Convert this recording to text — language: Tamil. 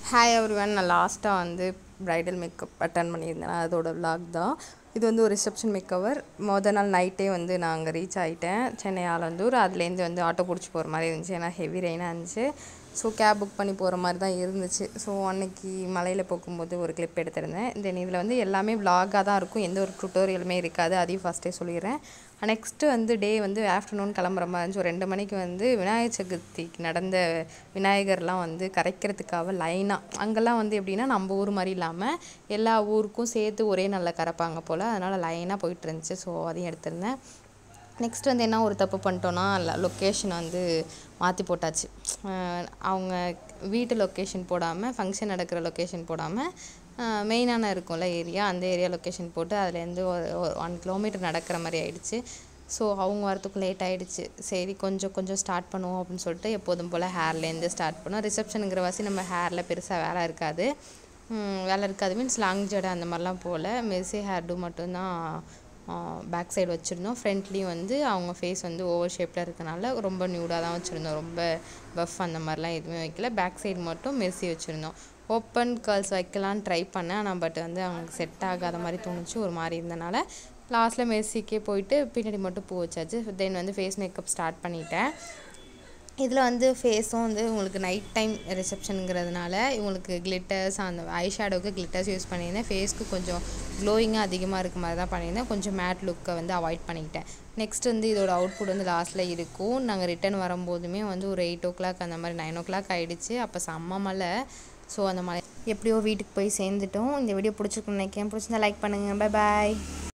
ஹாய் எவ்ரி ஒன் நான் லாஸ்ட்டாக வந்து ப்ரைடல் மேக்கப் அட்டன் பண்ணியிருந்தேன் அதோட vlog தான் இது வந்து ஒரு ரிசப்ஷன் மேக்கவர் மொதல் நாள் நைட்டே வந்து நான் அங்கே ரீச் ஆகிட்டேன் சென்னை ஆலந்தூர் அதுலேருந்து வந்து ஆட்டோ பிடிச்சி போகிற மாதிரி இருந்துச்சு ஏன்னா ஹெவி ரெயினாக இருந்துச்சு ஸோ கேப் புக் பண்ணி போகிற மாதிரி தான் இருந்துச்சு ஸோ அன்னைக்கு மலையில் போகும்போது ஒரு கிளிப் எடுத்திருந்தேன் தென் இதில் வந்து எல்லாமே vlog-ஆ தான் இருக்கும் எந்த ஒரு டுட்டோரியலுமே இருக்காது அதையும் ஃபஸ்ட்டே சொல்லிடுறேன் நெக்ஸ்ட்டு வந்து டே வந்து ஆஃப்டர்நூன் கிளம்புற மாதிரி இருந்துச்சு ஒரு ரெண்டு மணிக்கு வந்து விநாயகர் சதுர்த்திக்கு நடந்த விநாயகர்லாம் வந்து கரைக்கிறதுக்காக லைனாக அங்கெல்லாம் வந்து எப்படின்னா நம்ம ஊர் மாதிரி இல்லாமல் எல்லா ஊருக்கும் சேர்த்து ஒரே நல்ல கரைப்பாங்க போல் அதனால் லைனாக போயிட்டு இருந்துச்சு ஸோ அதையும் எடுத்திருந்தேன் நெக்ஸ்ட் வந்து என்ன ஒரு தப்பு பண்ணிட்டோன்னா லொக்கேஷன் வந்து மாற்றி போட்டாச்சு அஹ் அவங்க வீட்டு லொக்கேஷன் போடாமல் ஃபங்க்ஷன் நடக்கிற லொக்கேஷன் போடாமல் மெயினான இருக்கும்ல ஏரியா அந்த ஏரியா லொக்கேஷன் போட்டு அதுலேருந்து ஒரு ஒன் கிலோமீட்டர் நடக்கிற மாதிரி ஆயிடுச்சு ஸோ அவங்க வரத்துக்கு லேட் ஆயிடுச்சு சரி கொஞ்சம் கொஞ்சம் ஸ்டார்ட் பண்ணுவோம் அப்படின்னு சொல்லிட்டு எப்போதும் போல் ஹேர்லேருந்து ஸ்டார்ட் பண்ணோம் ரிசப்ஷனுங்கிற வாசி நம்ம ஹேரில் பெருசாக வேலை இருக்காது ம், வேலை இருக்காது மீன்ஸ் லாங் ஜடை அந்த மாதிரிலாம் போல் மெர்சி ஹேர் டூ மட்டும்தான் பேக் சைடு வச்சுருந்தோம் ஃப்ரண்ட்லேயும் வந்து அவங்க ஃபேஸ் வந்து ஓவர் ஷேப்பில் இருக்கனால ரொம்ப நியூடாக தான் வச்சுருந்தோம் ரொம்ப பஃப் அந்த மாதிரிலாம் எதுவுமே வைக்கல பேக் சைடு மட்டும் மெர்சி வச்சுருந்தோம் ஓப்பன் கேர்ள்ஸ் வைக்கலான்னு ட்ரை பண்ணேன் ஆனால் பட் வந்து அவங்களுக்கு செட் ஆகாத மாதிரி தோணுச்சு ஒரு மாதிரி இருந்தனால லாஸ்ட்டில் மெர்சிக்கே போயிட்டு பின்னாடி மட்டும் பூ வச்சாச்சு தென் வந்து ஃபேஸ் மேக்கப் ஸ்டார்ட் பண்ணிட்டேன் இதில் வந்து ஃபேஸும் வந்து உங்களுக்கு நைட் டைம் ரிசப்ஷனுங்கிறதுனால இவங்களுக்கு கிளிட்டர்ஸ் அந்த ஐ ஷேடோவுக்கு கிளிட்டர்ஸ் யூஸ் பண்ணியிருந்தேன் ஃபேஸ்க்கு கொஞ்சம் க்ளோயிங்காக அதிகமாக இருக்க மாதிரி தான் பண்ணியிருந்தேன் கொஞ்சம் மேட் லுக்கை வந்து அவாய்ட் பண்ணிக்கிட்டேன் நெக்ஸ்ட் வந்து இதோட அவுட்புட் வந்து லாஸ்ட்டில் இருக்கும் நாங்கள் ரிட்டர்ன் வரும்போதுமே வந்து ஒரு எயிட் ஓ கிளாக் அந்த மாதிரி நைன் ஓ கிளாக் ஆகிடுச்சு அப்போ செம்ம மழை ஸோ அந்த மழை எப்படியோ வீட்டுக்கு போய் சேர்ந்துட்டோம் இந்த வீடியோ பிடிச்சிருக்குன்னு நினைக்கிறேன் பிடிச்சிருந்தா லைக் பண்ணுங்கள் பை பாய்